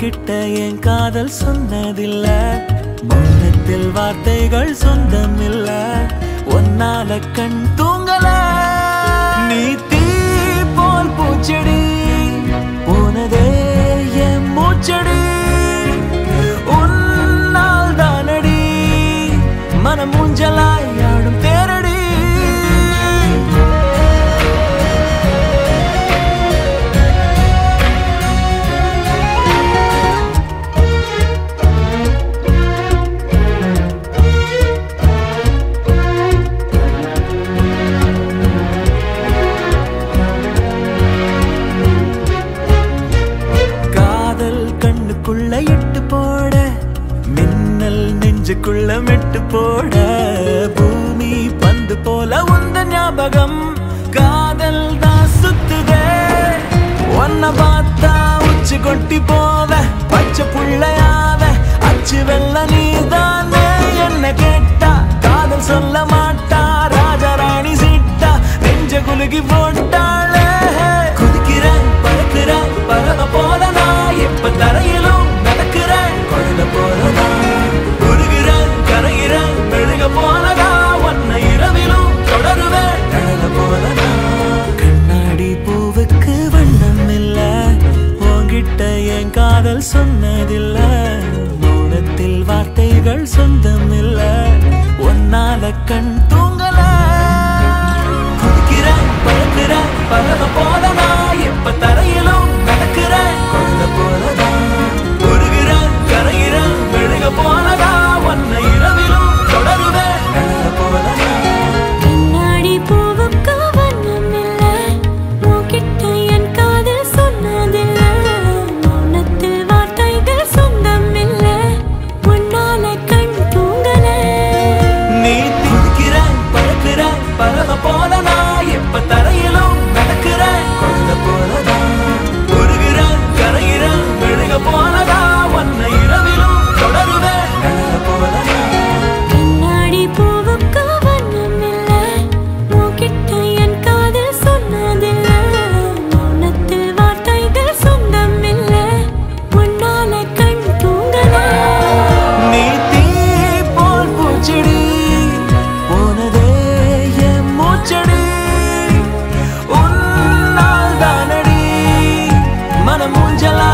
உன்கிட்ட என் காதல் சொன்னதில்ல மௌனத்தில் வார்த்தைகள் சொந்தம் இல்ல ஒன்னால கண் தூங்கல நீ தீ போல் பூச்செடி போனதே என் மூச்சடி உன்னால் தானடி மனம் ஊஞ்சலாய் ஆடும் தேரடி காதல் கண்ணுக்குள்ள எட்டு போட மின்னல் நெஞ்சுக்குள்ள மெட்டு போட பூமி பந்து போல உந்த ஞாபகம் காதல் தான் சுத்துதே ஒன்ன பார்த்தா உச்சி கொட்டி போவ பச்சை புள்ளையாவ அச்சு வெள்ள நீதானே என்ன கேட்டா காதல் சொல்ல மாட்டா ராஜாராணி சீட்டா நெஞ்ச குலுகி போட்டாளே குதிக்கிறேன் பறக்கிறேன் பறவை போல நான் எப்ப தரையிலும் நடக்கிறேன் குழந்தை போலதான் உருகிறேன் கரைகிறேன் மெழுக போலதா உன்னை இரவிலும் தொடருவேன் கடல போலதான் கண்ணாடி பூவுக்கு வண்ணம் இல்ல உன்கிட்ட என் காதல் சொன்னதில்ல மௌனத்தில் வார்த்தைகள் சொந்தம் இல்ல ஒன்னால கண் தூங்கல குதிக்கிறேன் பறக்கிறேன் பறவை போல நான் எப்ப தரையிலும் நடக்கிறேன் குழந்தை போலதான் உருகிறேன் கரைகிறேன் மெழுக போலதா உன்னை இரவிலும் தொடருவேன் கடல போலதான் கண்ணாடி பூவுக்கு வண்ணமில்ல உன்கிட்ட என் காதல் சொன்னதில்ல மௌனத்தில் வார்த்தைகள் சொந்தமில்ல உன்னால கண் தூங்கல நீ துடிக்கிற பறக்கிற பறவை போல நான் எப்ப தரையிலும் நடக்கிற குழந்தை போலதான் உருகிற கரைகிற மெழுக போலதா உன்னை இரவிலும் தொடருவேன் கடல போலதான் கண்ணாடி பூவுக்கு வண்ணமில்ல உன்கிட்ட என் காதல் சொன்னதில்ல மௌனத்தில் வார்த்தைகள் சொந்தமில்ல உன்னால கண் தூங்கல நீ தீ போல் பூச்செடி போனதே என் மூச்சடி உன்னால் தானடி மனம் ஊஞ்சலா